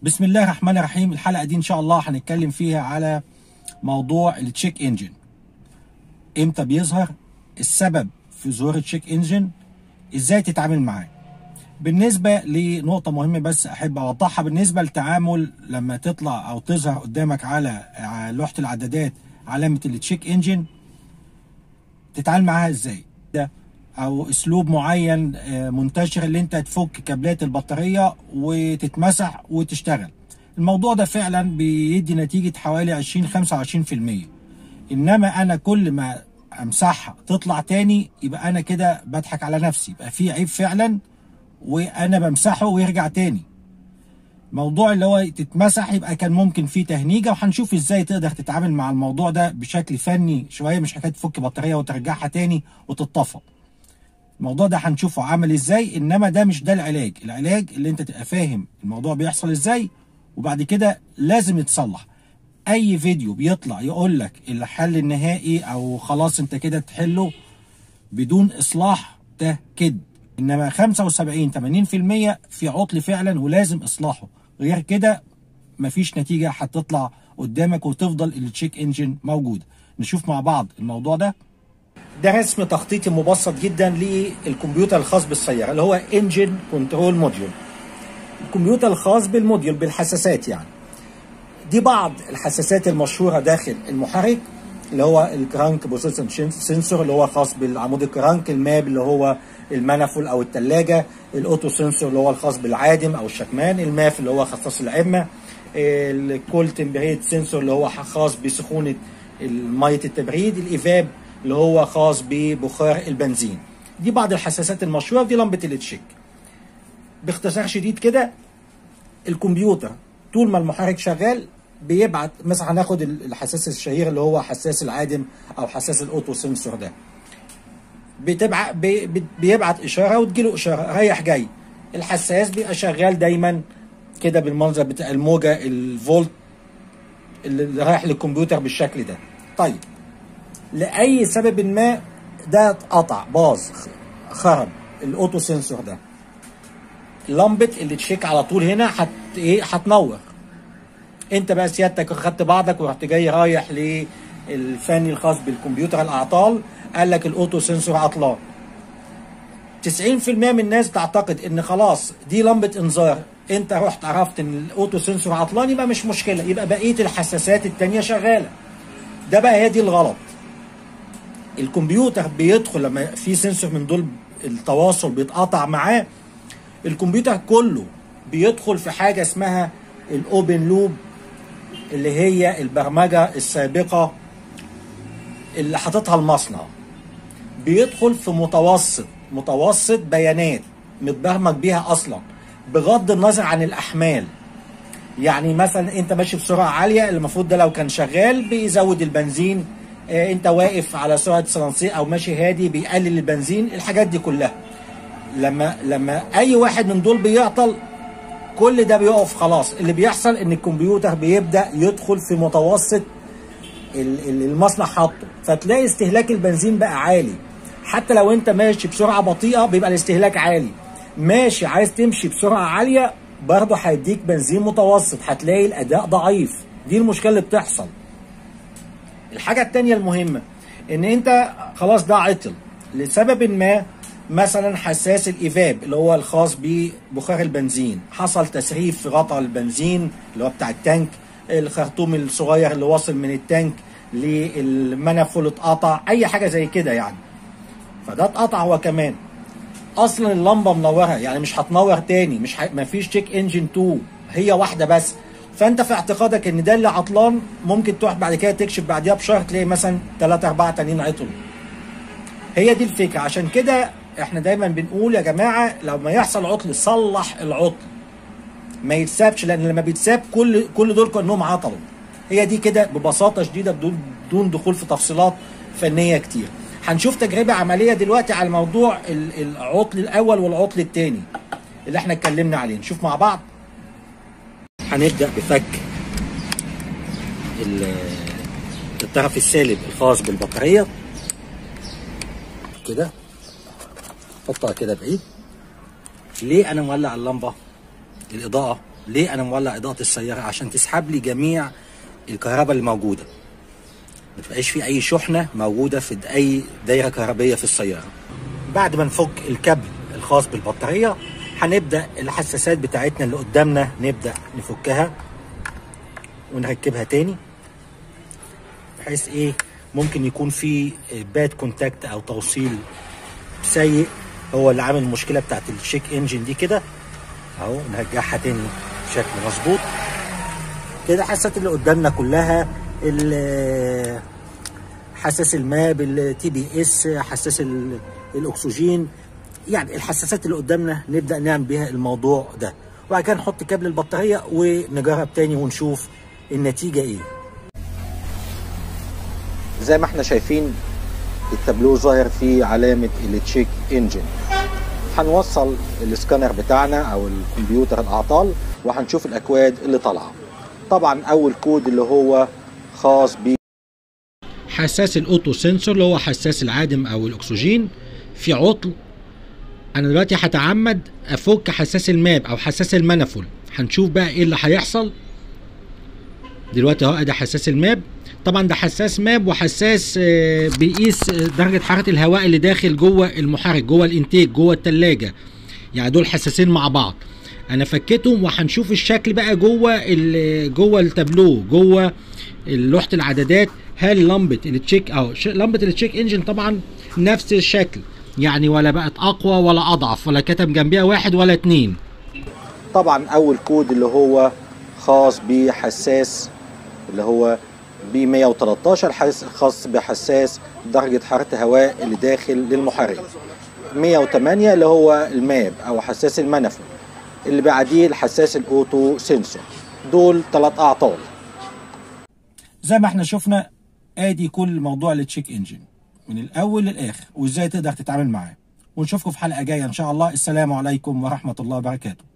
بسم الله الرحمن الرحيم الحلقه دي ان شاء الله هنتكلم فيها على موضوع التشيك انجن امتى بيظهر السبب في ظهور التشيك انجن ازاي تتعامل معاه بالنسبه لنقطه مهمه بس احب اوضحها بالنسبه للتعامل لما تطلع او تظهر قدامك على لوحه العدادات علامه التشيك انجن تتعامل معاها ازاي ده او اسلوب معين منتشر اللي انت تفك كابلات البطاريه وتتمسح وتشتغل الموضوع ده فعلا بيدي نتيجه حوالي 20 25% انما انا كل ما امسحها تطلع تاني يبقى انا كده بضحك على نفسي يبقى في عيب فعلا وانا بمسحه ويرجع تاني موضوع اللي هو تتمسح يبقى كان ممكن فيه تهنيجه وهنشوف ازاي تقدر تتعامل مع الموضوع ده بشكل فني شويه مش حكايه تفك بطاريه وترجعها تاني وتتطفى الموضوع ده هنشوفه عامل ازاي انما ده مش ده العلاج العلاج اللي انت تبقى فاهم الموضوع بيحصل ازاي وبعد كده لازم يتصلح اي فيديو بيطلع يقول لك الحل النهائي او خلاص انت كده تحله بدون اصلاح ده كده انما 75 80% في عطل فعلا ولازم اصلاحه غير كده مفيش نتيجه هتطلع قدامك وتفضل التشيك انجن موجوده نشوف مع بعض الموضوع ده ده رسم تخطيطي مبسط جدا للكمبيوتر الخاص بالسياره اللي هو انجن كنترول موديول الكمبيوتر الخاص بالموديول بالحساسات يعني دي بعض الحساسات المشهوره داخل المحرك اللي هو الكرانك بوزيشن سنسور اللي هو خاص بالعمود الكرانك الماب اللي هو المنفل او الثلاجه الاوتو سنسور اللي هو الخاص بالعادم او الشكمان الماف اللي هو خصاص العمه الكول تمبريت سنسور اللي هو خاص بسخونه ميه التبريد الايفاب اللي هو خاص ببخار البنزين دي بعض الحساسات المشهوره دي لمبه التشيك باختصار شديد كده الكمبيوتر طول ما المحرك شغال بيبعت مثلا هناخد الحساس الشهير اللي هو حساس العادم او حساس الاوتو سنسور ده بتبعت بي بيبعت اشاره وتجيله اشاره رايح جاي الحساس بيبقى شغال دايما كده بالمنظر بتاع الموجه الفولت اللي رايح للكمبيوتر بالشكل ده طيب لاي سبب ما ده اتقطع باظ خرب الاوتو سنسور ده لمبه اللي تشيك على طول هنا هت ايه هتنور انت بقى سيادتك خدت بعضك ورحت جاي رايح للفني الخاص بالكمبيوتر الاعطال قال لك الاوتو سنسور عطلان 90% من الناس تعتقد ان خلاص دي لمبه انذار انت رحت عرفت ان الاوتو سنسور عطلان يبقى مش مشكله يبقى بقيه الحساسات التانية شغاله ده بقى هي دي الغلط الكمبيوتر بيدخل لما في سنسور من دول التواصل بيتقطع معاه الكمبيوتر كله بيدخل في حاجه اسمها الاوبن لوب اللي هي البرمجه السابقه اللي حاططها المصنع بيدخل في متوسط متوسط بيانات متبرمج بيها اصلا بغض النظر عن الاحمال يعني مثلا انت ماشي بسرعه عاليه المفروض ده لو كان شغال بيزود البنزين اه انت واقف على سرعه سلانسيه او ماشي هادي بيقلل البنزين الحاجات دي كلها لما لما اي واحد من دول بيعطل كل ده بيقف خلاص اللي بيحصل ان الكمبيوتر بيبدا يدخل في متوسط المصنع حاطه فتلاقي استهلاك البنزين بقى عالي حتى لو انت ماشي بسرعه بطيئه بيبقى الاستهلاك عالي ماشي عايز تمشي بسرعه عاليه برضه هيديك بنزين متوسط هتلاقي الاداء ضعيف دي المشكله اللي بتحصل الحاجه الثانيه المهمه ان انت خلاص ده عطل لسبب ما مثلا حساس الايفاب اللي هو الخاص ببخار البنزين حصل تسريب في غطاء البنزين اللي هو بتاع التانك الخرطوم الصغير اللي واصل من التانك للمنفل اتقطع اي حاجه زي كده يعني فده اتقطع هو كمان اصلا اللمبه منوره يعني مش هتنور تاني مش ح... مفيش تشيك انجن 2 هي واحده بس فانت في اعتقادك ان ده اللي عطلان ممكن تروح بعد كده تكشف بعديها بشهر تلاقي مثلا 3 4 تانيين عطلوا هي دي الفكره عشان كده احنا دايما بنقول يا جماعه لو ما يحصل عطل صلح العطل ما يتسابش لان لما بيتساب كل كل دول كانهم عطلوا هي دي كده ببساطه شديده بدون بدون دخول في تفصيلات فنيه كتير هنشوف تجربه عمليه دلوقتي على موضوع العطل الاول والعطل الثاني اللي احنا اتكلمنا عليه نشوف مع بعض هنبدا بفك الطرف السالب الخاص بالبطاريه كده حطها كده بعيد ليه انا مولع اللمبه الاضاءه ليه انا مولع اضاءه السياره عشان تسحب لي جميع الكهرباء اللي موجوده ما تبقاش في اي شحنه موجوده في اي دايره كهربيه في السياره بعد ما نفك الكابل الخاص بالبطاريه هنبدا الحساسات بتاعتنا اللي قدامنا نبدا نفكها ونركبها تاني بحيث ايه ممكن يكون في باد كونتاكت او توصيل سيء هو اللي عامل المشكله بتاعت الشيك انجن دي كده اهو نرجعها تاني بشكل مظبوط كده الحساسات اللي قدامنا كلها ال- حساس الماب التي بي اس حساس ال- الاكسجين يعني الحساسات اللي قدامنا نبدا نعمل بيها الموضوع ده وبعد كده نحط كابل البطاريه ونجرب تاني ونشوف النتيجه ايه زي ما احنا شايفين التابلو ظاهر فيه علامه التشيك انجن هنوصل السكانر بتاعنا او الكمبيوتر الاعطال وهنشوف الاكواد اللي طالعه طبعا اول كود اللي هو خاص ب حساس الاوتو سنسور اللي هو حساس العادم او الاكسجين في عطل انا دلوقتي هتعمد افك حساس الماب او حساس المنفول هنشوف بقى ايه اللي هيحصل دلوقتي اهو ده حساس الماب طبعا ده حساس ماب وحساس آه، بيقيس آه، درجه حراره الهواء اللي داخل جوه المحرك جوه الانتيك جوه التلاجة يعني دول حساسين مع بعض انا فكيتهم وهنشوف الشكل بقى جوه ال- جوه التابلو جوه لوحه العدادات هل لمبه التشيك او ش- لمبه التشيك انجن طبعا نفس الشكل يعني ولا بقت اقوى ولا اضعف ولا كتب جنبيها واحد ولا اتنين طبعا اول كود اللي هو خاص بحساس اللي هو ب 113 حس- خاص بحساس درجة حرارة الهواء اللي داخل للمحرك 108 اللي هو الماب أو حساس المنفذ اللي بعديه الحساس الأوتو سنسور دول ثلاث أعطال زي ما احنا شفنا ادي كل موضوع التشيك انجن من الاول للاخر وازاي تقدر تتعامل معاه ونشوفكم في حلقه جايه ان شاء الله السلام عليكم ورحمه الله وبركاته